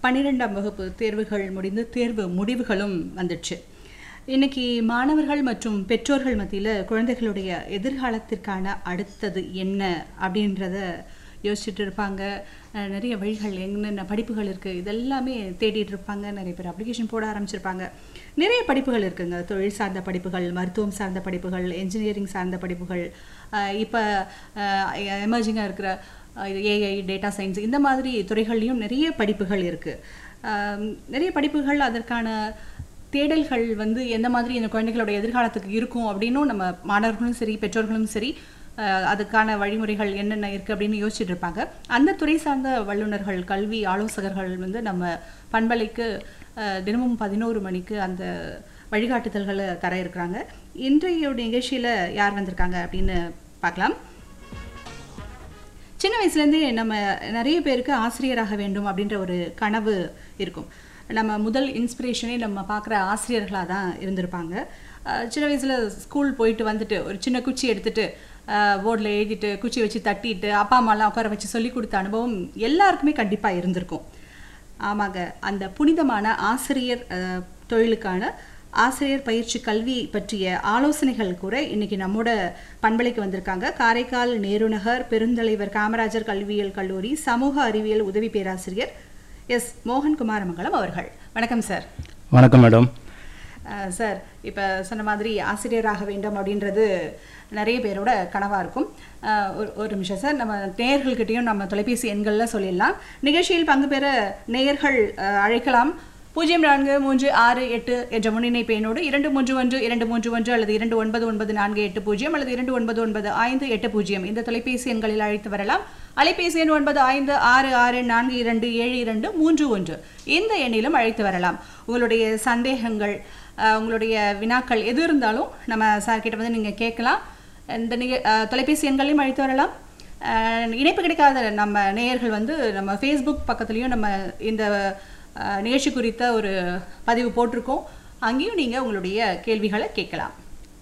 பன்னிரெண்டாம் வகுப்பு தேர்வுகள் முடிந்து தேர்வு முடிவுகளும் வந்துடுச்சு இன்னைக்கு மாணவர்கள் மற்றும் பெற்றோர்கள் மத்தியில் குழந்தைகளுடைய எதிர்காலத்திற்கான அடுத்தது என்ன அப்படின்றத யோசிச்சுட்டு இருப்பாங்க அஹ் நிறைய வழிகள் என்னென்ன படிப்புகள் இருக்குது இதெல்லாமே தேடிட்டு இருப்பாங்க நிறைய பேர் அப்ளிகேஷன் போட ஆரம்பிச்சிருப்பாங்க நிறைய படிப்புகள் இருக்குங்க தொழில் சார்ந்த படிப்புகள் மருத்துவம் சார்ந்த படிப்புகள் என்ஜினியரிங் சார்ந்த படிப்புகள் இப்போ எமர்ஜிங்காக இருக்கிற ஏஐ டேட்டா சயின்ஸ் இந்த மாதிரி துறைகள்லையும் நிறைய படிப்புகள் இருக்குது நிறைய படிப்புகள் அதற்கான தேடல்கள் வந்து எந்த மாதிரி இந்த குழந்தைகளோட எதிர்காலத்துக்கு இருக்கும் அப்படின்னும் நம்ம மாணவர்களும் சரி பெற்றோர்களும் சரி அஹ், அதுக்கான வழிமுறைகள் என்னென்ன இருக்குது அப்படின்னு யோசிச்சுட்டு இருப்பாங்க அந்த துறை சார்ந்த வல்லுநர்கள் கல்வி ஆலோசகர்கள் வந்து நம்ம பண்பலைக்கு அஹ், தினமும் பதினோரு மணிக்கு அந்த வழிகாட்டுதல்களை தர இருக்கிறாங்க இன்றைய நிகழ்ச்சியில் யார் வந்திருக்காங்க அப்படின்னு பார்க்கலாம் சின்ன வயசுலேருந்தே நம்ம நிறைய பேருக்கு ஆசிரியராக வேண்டும் அப்படின்ற ஒரு கனவு இருக்கும் நம்ம முதல் இன்ஸ்பிரேஷனே நம்ம பார்க்குற ஆசிரியர்களாக தான் இருந்திருப்பாங்க அஹ் சின்ன வயசில் ஸ்கூல் போயிட்டு வந்துட்டு ஒரு சின்ன குச்சி எடுத்துட்டு போர்டில் எழுதிட்டு குச்சி வச்சு தட்டிட்டு அப்பா அம்மாலாம் உட்கார வச்சு சொல்லி கொடுத்த அனுபவம் எல்லாருக்குமே கண்டிப்பாக இருந்திருக்கும் ஆமாங்க அந்த புனிதமான ஆசிரியர் அஹ், தொழிலுக்கான ஆசிரியர் பயிற்சி கல்வி பற்றிய ஆலோசனைகள் கூட இன்னைக்கு நம்மோட பண்பலைக்கு வந்திருக்காங்க காரைக்கால் நேருநகர் பெருந்தலைவர் காமராஜர் கல்வியியல் கல்லூரி சமூக அறிவியல் உதவி பேராசிரியர் எஸ் மோகன் குமாரமங்கலம் அவர்கள் வணக்கம் சார் வணக்கம் மேடம் அஹ் சார் இப்போ சொன்ன மாதிரி ஆசிரியராக வேண்டும் அப்படின்றது நிறைய பேரோட கனவாக இருக்கும் அஹ் ஒரு ஒரு நிமிஷம் சார் நம்ம நேயர்கள்கிட்டயும் நம்ம தொலைபேசி எண்களில் சொல்லிடலாம் நிகழ்ச்சியில் பங்கு பெற நேயர்கள் அஹ், அழைக்கலாம் பூஜ்ஜியம் நான்கு மூன்று ஆறு எட்டு என்ற முன்னிணைப்பு எண்ணோடு இரண்டு மூன்று ஒன்று இரண்டு மூன்று ஒன்று அல்லது இரண்டு ஒன்பது ஒன்பது நான்கு எட்டு பூஜ்ஜியம் அல்லது இரண்டு ஒன்பது ஒன்பது ஐந்து எட்டு பூஜ்ஜியம் இந்த தொலைபேசி எண்களில் அழைத்து வரலாம் அலைபேசி எண் ஒன்பது ஐந்து ஆறு ஆறு நான்கு இரண்டு ஏழு இரண்டு மூன்று ஒன்று இந்த எண்ணிலும் அழைத்து வரலாம் உங்களுடைய சந்தேகங்கள் அஹ், உங்களுடைய வினாக்கள் எது இருந்தாலும் நம்ம சார் கிட்ட வந்து நீங்கள் கேட்கலாம் இந்த நிக அஹ், தொலைபேசி எண்களையும் அழைத்து வரலாம் அஹ், இணைப்பு கிடைக்காத நம்ம நேயர்கள் வந்து நம்ம ஃபேஸ்புக் பக்கத்துலேயும் நம்ம இந்த அஹ், நிகழ்ச்சி குறித்த ஒரு பதிவு போட்டிருக்கோம் அங்கேயும் நீங்கள் உங்களுடைய கேள்விகளை கேட்கலாம்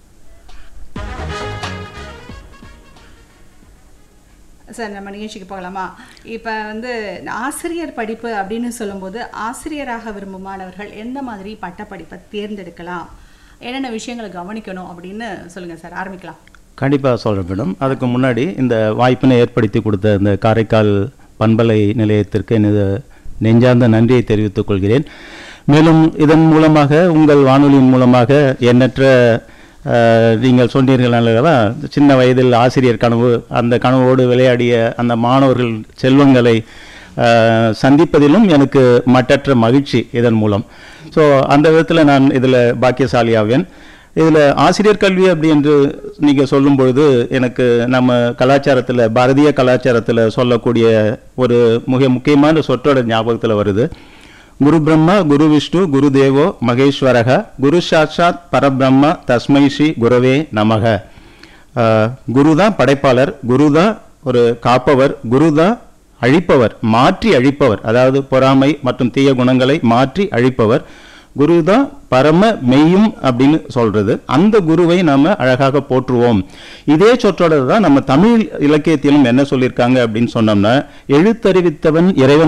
சார் நம்ம நிகழ்ச்சிக்கு போகலாமா இப்போ வந்து இந்த ஆசிரியர் படிப்பு அப்படின்னு சொல்லும்போது ஆசிரியராக விரும்பும் மாணவர்கள் எந்த மாதிரி பட்டப்படிப்பை தேர்ந்தெடுக்கலாம் என்னென்ன விஷயங்களை கவனிக்கணும் அப்படின்னு சொல்லுங்கள் சார் ஆரம்பிக்கலாம் கண்டிப்பாக சொல்கிறேன் மேடம் அதுக்கு முன்னாடி இந்த வாய்ப்பினை ஏற்படுத்தி கொடுத்த இந்த காரைக்கால் பண்பலை நிலையத்திற்கு எனது நெஞ்சார்ந்த நன்றியை தெரிவித்துக் கொள்கிறேன் மேலும் இதன் மூலமாக உங்கள் வானொலியின் மூலமாக எண்ணற்ற அஹ், நீங்கள் சொன்னீர்கள் அல்லவா சின்ன வயதில் ஆசிரியர் கனவு அந்த கனவோடு விளையாடிய அந்த மாணவர்கள் செல்வங்களை அஹ், சந்திப்பதிலும் எனக்கு மட்டற்ற மகிழ்ச்சி இதன் மூலம் ஸோ அந்த விதத்தில் நான் இதில் பாக்கியசாலியாவேன் இதில் ஆசிரியர் கல்வி அப்படி என்று நீங்கள் சொல்லும் பொழுது எனக்கு நம்ம கலாச்சாரத்தில் பாரதிய கலாச்சாரத்தில் சொல்லக்கூடிய ஒரு மிக முக்கியமான சொற்றோட ஞாபகத்தில் வருது குரு பிரம்மா குரு விஷ்ணு குரு தேவோ மகேஸ்வரக குரு சாட்சாத் பரபிரம்ம தஸ்மை ஸ்ரீ குரவே நமக ஆஹ், குரு தான் படைப்பாளர் குரு தான் ஒரு காப்பவர் குரு தான் அழிப்பவர் மாற்றி அழிப்பவர் அதாவது பொறாமை மற்றும் தீய குணங்களை மாற்றி அழிப்பவர் குரு தான் பரம மெய்யும் அப்படின்னு சொல்றது அந்த குருவை நாம அழகாக போற்றுவோம் இதே சொற்றொடர் தான் நம்ம தமிழ் இலக்கியத்திலும் என்ன சொல்லியிருக்காங்க அப்படின்னு சொன்னோம்னா எழுத்தறிவித்தவன் இறைவன்